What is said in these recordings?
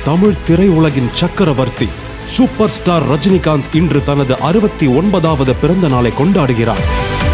தமிழ் திரையுலகின் சக்கரவர்த்தி super star Rajinikanth இன்று தனது அறுபத்தி ஒன்பதாவது பிறந்த நாளை கொண்டாடுகிறார்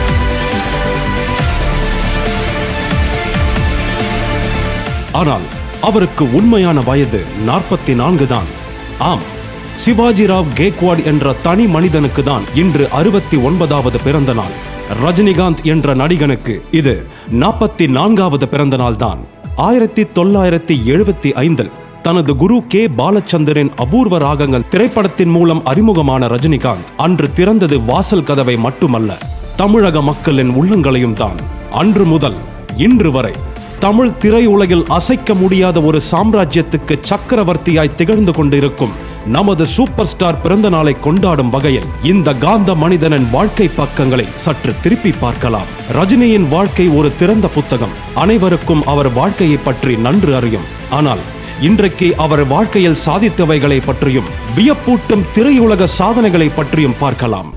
ஆனால் அவருக்கு உண்மையான வயது நாற்பத்தி நான்கு தான் ஆம் சிவாஜிராவ் கேக்வாட் என்ற தனி மனிதனுக்கு தான் இன்று அறுபத்தி ஒன்பதாவது பிறந்த நாள் ரஜினிகாந்த் என்ற நடிகனுக்கு இது நாற்பத்தி நான்காவது பிறந்த நாள் தான் ஆயிரத்தி தொள்ளாயிரத்தி எழுபத்தி ஐந்தில் தனது குரு கே பாலச்சந்தரின் அபூர்வ ராகங்கள் திரைப்படத்தின் மூலம் அறிமுகமான ரஜினிகாந்த் அன்று திறந்தது வாசல் கதவை மட்டுமல்ல தமிழக மக்களின் உள்ளங்களையும் தான் அன்று முதல் இன்று வரை தமிழ் திரையுலகில் அசைக்க முடியாத ஒரு சாம்ராஜ்யத்துக்கு சக்கரவர்த்தியாய் திகழ்ந்து கொண்டிருக்கும் நமது சூப்பர் ஸ்டார் பிறந்த நாளை கொண்டாடும் வகையில் இந்த காந்த மனிதனின் வாழ்க்கை பக்கங்களை சற்று திருப்பி பார்க்கலாம் ரஜினியின் வாழ்க்கை ஒரு திறந்த புத்தகம் அனைவருக்கும் அவர் வாழ்க்கையை பற்றி நன்கு அறியும் ஆனால் இன்றைக்கு அவர் வாழ்க்கையில் சாதித்தவைகளை பற்றியும் வியப்பூட்டும் திரையுலக சாதனைகளை பற்றியும் பார்க்கலாம்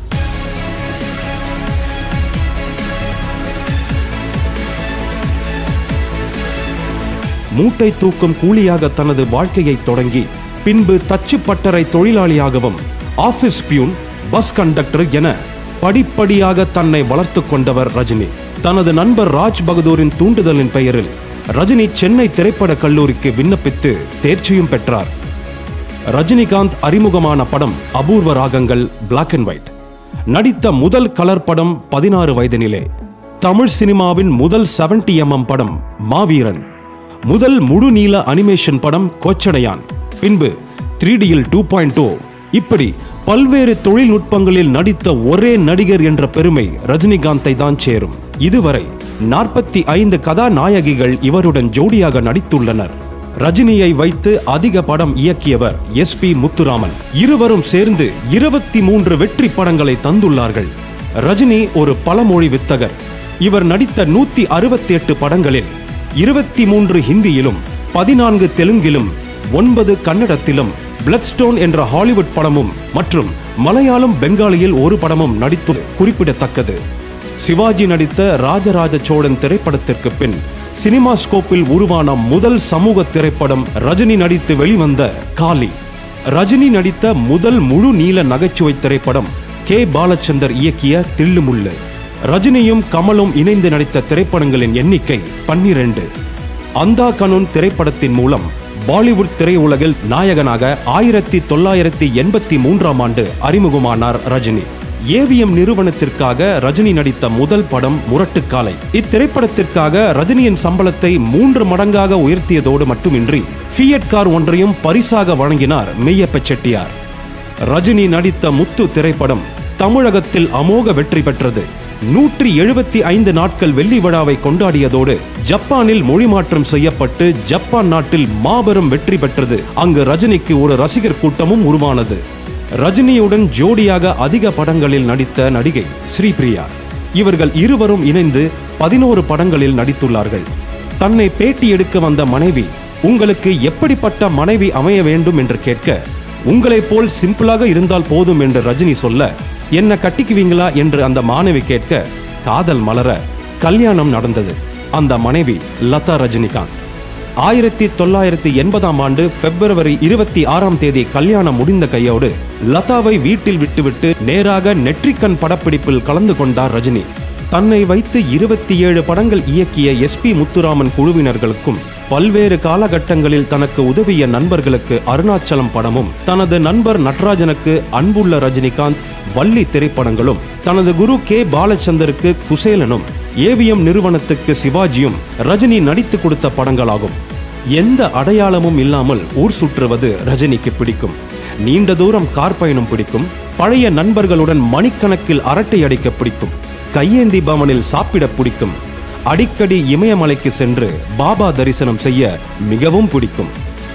மூட்டை தூக்கும் கூலியாக தனது வாழ்க்கையை தொடங்கி பின்பு தச்சு பட்டறை தொழிலாளியாகவும் ஆபீஸ் பியூன் பஸ் கண்டக்டர் என படிப்படியாக தன்னை வளர்த்து கொண்டவர் ரஜினி தனது நண்பர் ராஜ் பகதூரின் தூண்டுதலின் பெயரில் ரஜினி சென்னை திரைப்பட கல்லூரிக்கு விண்ணப்பித்து தேர்ச்சியும் பெற்றார் ரஜினிகாந்த் அறிமுகமான படம் அபூர்வ ராகங்கள் பிளாக் அண்ட் ஒயிட் நடித்த முதல் கலர் படம் பதினாறு வயதினிலே தமிழ் சினிமாவின் முதல் 70 mm படம் மாவீரன் முதல் முழு நீள அனிமேஷன் படம் கோச்சடையான் பின்பு த்ரீ டியில் டூ பாயிண்ட் இப்படி பல்வேறு தொழில்நுட்பங்களில் நடித்த ஒரே நடிகர் என்ற பெருமை ரஜினிகாந்தை தான் சேரும் இதுவரை நாற்பத்தி ஐந்து கதாநாயகிகள் இவருடன் ஜோடியாக நடித்துள்ளனர் ரஜினியை வைத்து அதிக படம் இயக்கியவர் எஸ் பி முத்துராமன் இருவரும் சேர்ந்து இருபத்தி மூன்று வெற்றி படங்களை தந்துள்ளார்கள் ரஜினி ஒரு பலமொழி வித்தகர் இவர் நடித்த நூத்தி அறுபத்தி எட்டு படங்களில் இருபத்தி மூன்று ஹிந்தியிலும் பதினான்கு தெலுங்கிலும் ஒன்பது கன்னடத்திலும் பிளட்ஸ்டோன் என்ற ஹாலிவுட் படமும் மற்றும் மலையாளம் பெங்காலியில் ஒரு படமும் நடித்தது குறிப்பிடத்தக்கது சிவாஜி நடித்த ராஜராஜ சோழன் திரைப்படத்திற்கு பின் சினிமா ஸ்கோப்பில் உருவான முதல் சமூக திரைப்படம் ரஜினி நடித்து வெளிவந்த காளி ரஜினி நடித்த முதல் முழு நீள நகைச்சுவை திரைப்படம் கே பாலச்சந்தர் இயக்கிய தில்லுமுள்ளு ரஜினியும் கமலும் இணைந்து நடித்த திரைப்படங்களின் எண்ணிக்கை பன்னிரண்டு அந்தா கனுன் திரைப்படத்தின் மூலம் பாலிவுட் திரையுலகில் நாயகனாக ஆயிரத்தி தொள்ளாயிரத்தி எண்பத்தி மூன்றாம் ஆண்டு அறிமுகமானார் ரஜினி ஏவிஎம் நிறுவனத்திற்காக ரஜினி நடித்த முதல் படம் முரட்டுக்காலை இத்திரைப்படத்திற்காக ரஜினியின் சம்பளத்தை மூன்று மடங்காக உயர்த்தியதோடு மட்டுமின்றி ஃபியட் கார் ஒன்றையும் பரிசாக வழங்கினார் மெய்யப்ப செட்டியார் ரஜினி நடித்த முத்து திரைப்படம் தமிழகத்தில் அமோக வெற்றி பெற்றது நூற்றி எழுபத்தி ஐந்து நாட்கள் வெள்ளி விழாவை கொண்டாடியதோடு ஜப்பானில் மொழிமாற்றம் செய்யப்பட்டு ஜப்பான் நாட்டில் மாபெரும் வெற்றி பெற்றது அங்கு ரஜினிக்கு ஒரு ரசிகர் கூட்டமும் உருவானது ரஜினியுடன் ஜோடியாக அதிக படங்களில் நடித்த நடிகை ஸ்ரீபிரியா இவர்கள் இருவரும் இணைந்து பதினோரு படங்களில் நடித்துள்ளார்கள் தன்னை பேட்டி எடுக்க வந்த மனைவி உங்களுக்கு எப்படிப்பட்ட மனைவி அமைய வேண்டும் என்று கேட்க உங்களைப் போல் சிம்பிளாக இருந்தால் போதும் என்று ரஜினி சொல்ல என்ன கட்டிக்குவீங்களா என்று அந்த மாணவி கேட்க காதல் மலர கல்யாணம் நடந்தது அந்த மனைவி லதா ரஜினிகாந்த் ஆயிரத்தி தொள்ளாயிரத்தி எண்பதாம் ஆண்டு பிப்ரவரி இருபத்தி ஆறாம் தேதி கல்யாணம் முடிந்த கையோடு லதாவை வீட்டில் விட்டுவிட்டு நேராக நெற்றிக்கண் படப்பிடிப்பில் கலந்து கொண்டார் ரஜினி தன்னை வைத்து இருபத்தி ஏழு படங்கள் இயக்கிய எஸ் பி முத்துராமன் குழுவினர்களுக்கும் பல்வேறு காலகட்டங்களில் தனக்கு உதவிய நண்பர்களுக்கு அருணாச்சலம் படமும் தனது நண்பர் நட்ராஜனுக்கு அன்புள்ள ரஜினிகாந்த் வள்ளி திரைப்படங்களும் தனது குரு கே பாலச்சந்தருக்கு குசேலனும் ஏவிஎம் நிறுவனத்துக்கு சிவாஜியும் ரஜினி நடித்து கொடுத்த படங்களாகும் எந்த அடையாளமும் இல்லாமல் ஊர் சுற்றுவது ரஜினிக்கு பிடிக்கும் நீண்ட தூரம் கார் பயணம் பிடிக்கும் பழைய நண்பர்களுடன் மணிக்கணக்கில் அரட்டை அடிக்க பிடிக்கும் கையேந்தி பவனில் சாப்பிட பிடிக்கும் அடிக்கடி இமயமலைக்கு சென்று பாபா தரிசனம் செய்ய மிகவும் பிடிக்கும்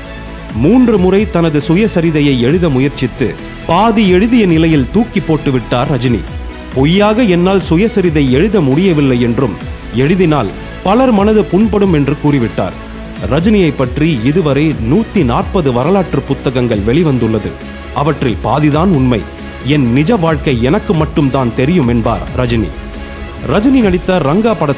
மூன்று முறை தனது சுயசரிதையை எழுத முயற்சித்து பாதி எழுதிய நிலையில் தூக்கி போட்டு விட்டார் ரஜினி பொய்யாக என்னால் சுயசரிதை எழுத முடியவில்லை என்றும் எழுதினால் பலர் மனது புண்படும் என்று கூறிவிட்டார் ரஜினியை பற்றி இதுவரை நூத்தி நாற்பது வரலாற்று புத்தகங்கள் வெளிவந்துள்ளது அவற்றில் பாதிதான் உண்மை என் நிஜ வாழ்க்கை எனக்கு மட்டும்தான் தெரியும் என்பார் ரஜினி ரஜினி நடித்த ரங்கா படத்தில்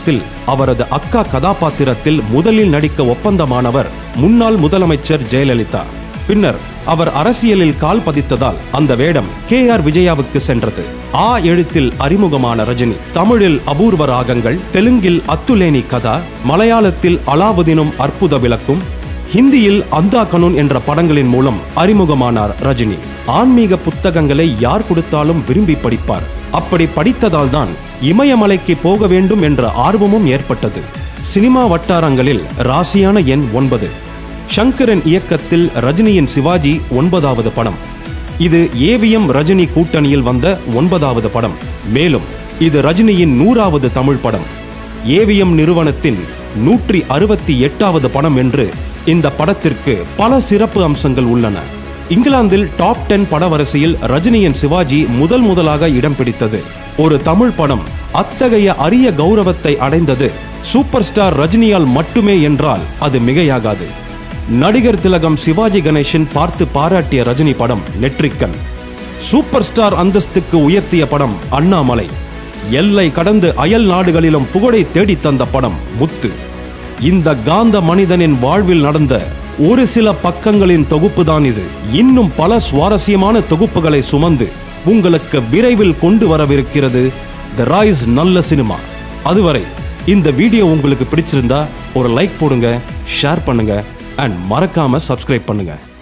அவரது அக்கா கதாபாத்திரத்தில் முதலில் நடிக்க ஒப்பந்தமானவர் முன்னாள் முதலமைச்சர் ஜெயலலிதா பின்னர் அவர் அரசியலில் கால் பதித்ததால் அந்த வேடம் கே ஆர் விஜயாவுக்கு சென்றது ஆ எழுத்தில் அறிமுகமான ரஜினி தமிழில் அபூர்வ ராகங்கள் தெலுங்கில் அத்துலேனி கதா மலையாளத்தில் அலாவுதீனும் அற்புத விளக்கும் ஹிந்தியில் அந்தா கனூன் என்ற படங்களின் மூலம் அறிமுகமானார் ரஜினி ஆன்மீக புத்தகங்களை யார் கொடுத்தாலும் விரும்பி படிப்பார் அப்படி படித்ததால் தான் இமயமலைக்கு போக வேண்டும் என்ற ஆர்வமும் ஏற்பட்டது சினிமா வட்டாரங்களில் ராசியான எண் ஒன்பது சங்கரன் இயக்கத்தில் ரஜினியின் சிவாஜி ஒன்பதாவது படம் இது ஏவிஎம் ரஜினி கூட்டணியில் வந்த ஒன்பதாவது படம் மேலும் இது ரஜினியின் நூறாவது தமிழ் படம் ஏவிஎம் நிறுவனத்தின் நூற்றி அறுபத்தி எட்டாவது படம் என்று இந்த படத்திற்கு பல சிறப்பு அம்சங்கள் உள்ளன இங்கிலாந்தில் டாப் டென் படவரிசையில் ரஜினியின் சிவாஜி முதல் முதலாக இடம் பிடித்தது ஒரு தமிழ் படம் அத்தகைய அரிய கௌரவத்தை அடைந்தது சூப்பர் ஸ்டார் ரஜினியால் மட்டுமே என்றால் அது மிகையாகாது நடிகர் திலகம் சிவாஜி கணேசன் பார்த்து பாராட்டிய ரஜினி படம் நெற்றிக்கன் சூப்பர் ஸ்டார் அந்தஸ்துக்கு உயர்த்திய படம் அண்ணாமலை எல்லை கடந்து அயல் நாடுகளிலும் புகழை தேடித் தந்த படம் முத்து இந்த காந்த மனிதனின் வாழ்வில் நடந்த ஒரு சில பக்கங்களின் தொகுப்புதான் இது இன்னும் பல சுவாரஸ்யமான தொகுப்புகளை சுமந்து உங்களுக்கு விரைவில் கொண்டு வரவிருக்கிறது த ராய்ஸ் நல்ல சினிமா அதுவரை இந்த வீடியோ உங்களுக்கு பிடிச்சிருந்தா ஒரு லைக் போடுங்க ஷேர் பண்ணுங்க அண்ட் மறக்காம சப்ஸ்கிரைப் பண்ணுங்க